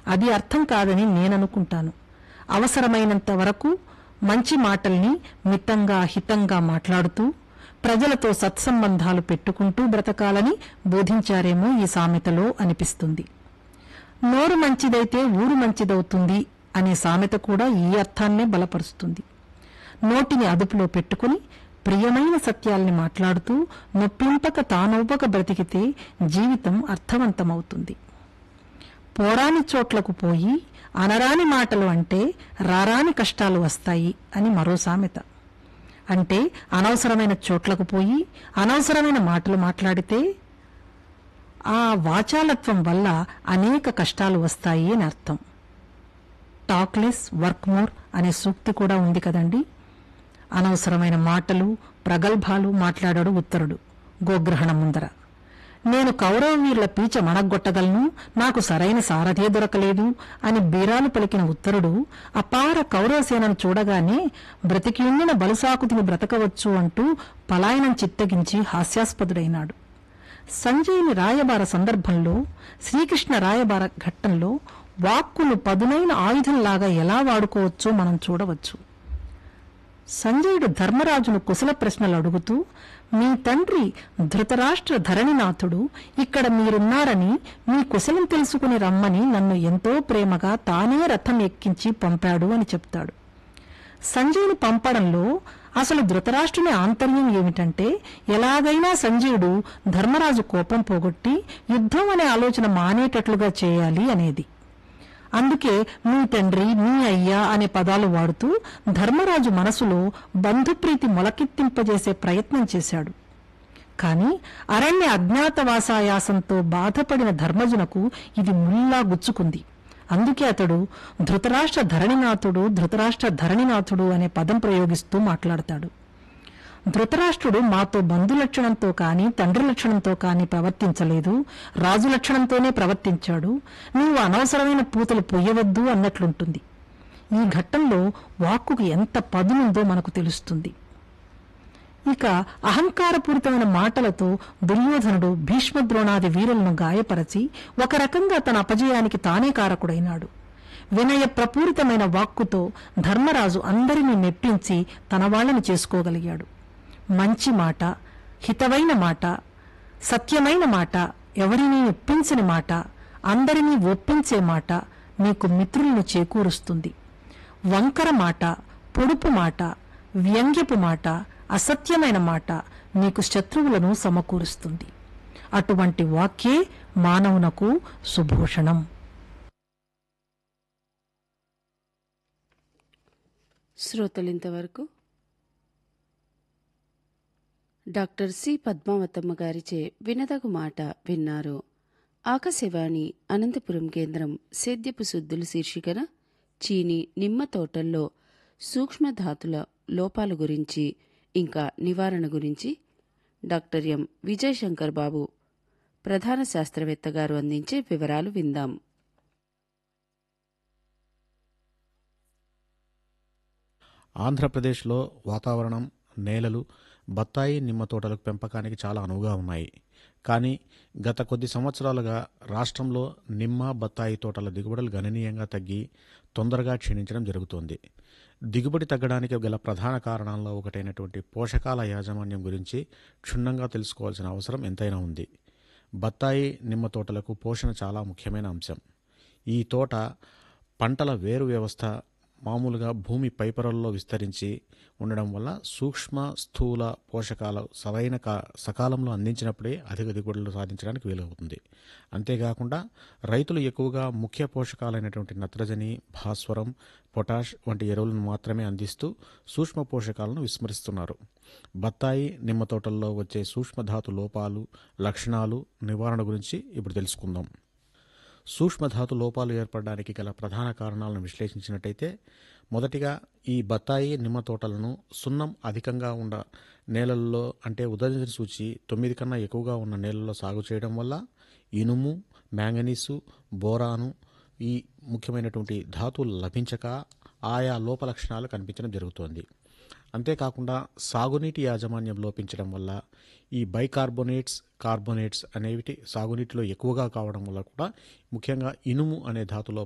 అది అర్థం కాదని నేననుకుంటాను అవసరమైనంత వరకు మంచి మాటల్ని మితంగా హితంగా మాట్లాడుతూ ప్రజలతో సత్సంబంధాలు పెట్టుకుంటూ బ్రతకాలని బోధించారేమో ఈ సామెతలో అనిపిస్తుంది నోరు మంచిదైతే ఊరు మంచిదవుతుంది అనే సామెత కూడా ఈ అర్థాన్నే బలపరుస్తుంది నోటిని అదుపులో పెట్టుకుని ప్రియమైన సత్యాల్ని మాట్లాడుతూ నొప్పింపక తానొవ్వక బ్రతికితే జీవితం అర్థవంతమవుతుంది పోరాని చోట్లకు పోయి అనరాని మాటలు అంటే రారాని కష్టాలు వస్తాయి అని మరో సామెత అంటే అనవసరమైన చోట్లకు పోయి అనవసరమైన మాటలు మాట్లాడితే ఆ వాచాలత్వం వల్ల అనేక కష్టాలు వస్తాయి అని అర్థం టాక్లెస్ వర్క్ మోర్ అనే సూక్తి కూడా ఉంది కదండి అనవసరమైన మాటలు ప్రగల్భాలు మాట్లాడాడు ఉత్తరుడు గోగ్రహణం ముందర నేను కౌరవ వీరుల పీచ మణగ్గొట్టగలను నాకు సరైన సారథే దొరకలేదు అని బీరాలు పలికిన ఉత్తరుడు అపార కౌరవ సేనను చూడగానే బ్రతికి ఉండిన బలుసాకుతిని బ్రతకవచ్చు అంటూ పలాయనం చిత్తగించి హాస్యాస్పదుడైనాడు సంజయుని రాయబార సందర్భంలో శ్రీకృష్ణ రాయబార ఘట్టంలో వాక్కును పదునైన ఆయుధంలాగా ఎలా వాడుకోవచ్చో మనం చూడవచ్చు సంజయుడు ధర్మరాజును కుశల ప్రశ్నలు అడుగుతూ మీ తండ్రి ధృతరాష్ట్ర ధరణినాథుడు ఇక్కడ మీరున్నారని మీ కుశలం తెలుసుకుని రమ్మని నన్ను ఎంతో ప్రేమగా తానే రథం ఎక్కించి పంపాడు అని చెప్తాడు సంజయుని పంపడంలో అసలు ధృతరాష్ట్రుని ఆంతర్యం ఏమిటంటే ఎలాగైనా సంజయుడు ధర్మరాజు కోపం పోగొట్టి యుద్ధం అనే ఆలోచన మానేటట్లుగా చేయాలి అనేది అందుకే మీ తండ్రి మీ అయ్యా అనే పదాలు వాడుతూ ధర్మరాజు మనసులో బంధుప్రీతి మొలకెత్తింపజేసే ప్రయత్నం చేశాడు కాని అరణ్య అజ్ఞాతవాసాయాసంతో బాధపడిన ధర్మజునకు ఇది ముల్లా గుచ్చుకుంది అందుకే అతడు ధృతరాష్ట్ర ధరణినాథుడు ధృతరాష్ట్ర ధరణినాథుడు అనే పదం ప్రయోగిస్తూ మాట్లాడతాడు ధృతరాష్ట్రుడు మాతో బంధు లక్షణంతో కాని తండ్రి లక్షణంతో కాని ప్రవర్తించలేదు రాజు లక్షణంతోనే ప్రవర్తించాడు నీవు అనవసరమైన పూతలు పొయ్యవద్దు అన్నట్లుంటుంది ఈ ఘట్టంలో వాక్కుకు ఎంత పదునుందో మనకు తెలుస్తుంది ఇక అహంకారపూరితమైన మాటలతో దుర్యోధనుడు భీష్మద్రోణాది వీరులను గాయపరచి ఒక రకంగా తన అపజయానికి తానే కారకుడైనాడు వినయ ప్రపూరితమైన వాక్కుతో ధర్మరాజు అందరినీ మెప్పించి తన వాళ్ళని చేసుకోగలిగాడు మంచి మాట హితవైన మాట సత్యమైన మాట ఎవరినీ ఒప్పించని మాట అందరినీ ఒప్పించే మాట నీకు మిత్రులను చేకూరుస్తుంది వంకర మాట పొడుపు మాట వ్యంగ్యపు మాట అసత్యమైన మాట నీకు శత్రువులను సమకూరుస్తుంది అటువంటి వాక్యే మానవునకు సుభూషణం శ్రోతలింతవరకు డాక్టర్ సి పద్మావతమ్మ గారిచే వినదగు మాట విన్నారు ఆకాశవాణి అనంతపురం కేంద్రం సేద్యపు శుద్ధులు శీర్షికన చీని నిమ్మ తోటల్లో సూక్ష్మధాతుల లోపాల గురించి ఇంకా నివారణ గురించి డాక్టర్ ఎం విజయశంకర్ బాబు ప్రధాన శాస్త్రవేత్త గారు అందించే వివరాలు విందాం ఆంధ్రప్రదేశ్లో వాతావరణం నేలలు బత్తాయి నిమ్మ తోటలకు పెంపకానికి చాలా అనువుగా ఉన్నాయి కానీ గత కొద్ది సంవత్సరాలుగా రాష్ట్రంలో నిమ్మ బత్తాయి తోటల దిగుబడులు గణనీయంగా తగ్గి తొందరగా క్షీణించడం జరుగుతోంది దిగుబడి తగ్గడానికి గల ప్రధాన కారణాల్లో ఒకటైనటువంటి పోషకాల యాజమాన్యం గురించి క్షుణ్ణంగా తెలుసుకోవాల్సిన అవసరం ఎంతైనా ఉంది బత్తాయి నిమ్మ తోటలకు పోషణ చాలా ముఖ్యమైన అంశం ఈ తోట పంటల వేరు వ్యవస్థ మామూలుగా భూమి పైపొరల్లో విస్తరించి ఉండడం వల్ల సూక్ష్మ స్థూల పోషకాలు సరైన కా సకాలంలో అందించినప్పుడే అధిక దిగుబడులు సాధించడానికి వీలవుతుంది అంతేకాకుండా రైతులు ఎక్కువగా ముఖ్య పోషకాలైనటువంటి నత్రజని భాస్వరం పొటాష్ వంటి ఎరువులను మాత్రమే అందిస్తూ సూక్ష్మ పోషకాలను విస్మరిస్తున్నారు బత్తాయి నిమ్మ తోటల్లో వచ్చే సూక్ష్మధాతు లోపాలు లక్షణాలు నివారణ గురించి ఇప్పుడు తెలుసుకుందాం సూక్ష్మధాతు లోపాలు ఏర్పడడానికి గల ప్రధాన కారణాలను విశ్లేషించినట్టయితే మొదటిగా ఈ బత్తాయి నిమ్మ తోటలను సున్నం అధికంగా ఉన్న నేలల్లో అంటే ఉదయం సూచి తొమ్మిది కన్నా ఎక్కువగా ఉన్న నేలల్లో సాగు చేయడం వల్ల ఇనుము మ్యాంగనీసు బోరాను ఈ ముఖ్యమైనటువంటి ధాతువులు లభించక ఆయా లోప లక్షణాలు కనిపించడం జరుగుతోంది అంతేకాకుండా సాగునీటి యాజమాన్యం లోపించడం వల్ల ఈ బైకార్బోనేట్స్ కార్బోనేట్స్ అనేవి సాగునీటిలో ఎక్కువగా కావడం వల్ల కూడా ముఖ్యంగా ఇనుము అనే ధాతులో